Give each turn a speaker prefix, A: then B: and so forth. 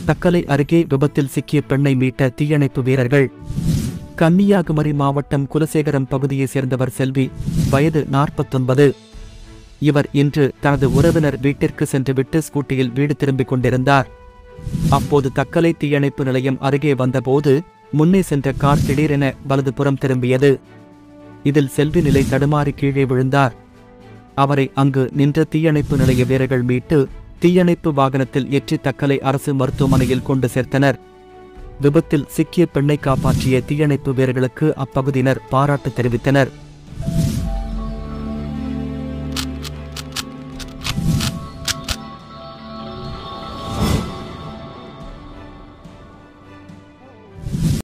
A: தக்கலை அருகே விபத்தில் சிக்கிய பெண்ணை மீட்ட தீயணைப்பு வீரர்கள் கன்னியாகுமரி மாவட்டம் குலசேகரம் பகுதியைச் சேர்ந்தவர் செல்வி வயது நாற்பத்தொன்பது இவர் இன்று தனது உறவினர் வீட்டிற்கு சென்றுவிட்டு ஸ்கூட்டியில் வீடு திரும்பிக் கொண்டிருந்தார் அப்போது தக்கலை தீயணைப்பு நிலையம் அருகே வந்தபோது முன்னே சென்ற கார் திடீரென வலதுபுறம் திரும்பியது இதில் செல்வி நிலை தடுமாறி கீழே விழுந்தார் அவரை அங்கு நின்ற தீயணைப்பு நிலைய வீரர்கள் மீட்டு தீயணைப்பு வாகனத்தில் ஏற்றி தக்கலை அரசு மருத்துவமனையில் கொண்டு சேர்த்தனர் விபத்தில் சிக்கிய பெண்ணை காப்பாற்றிய தீயணைப்பு வீரர்களுக்கு அப்பகுதியினர் பாராட்டு தெரிவித்தனர்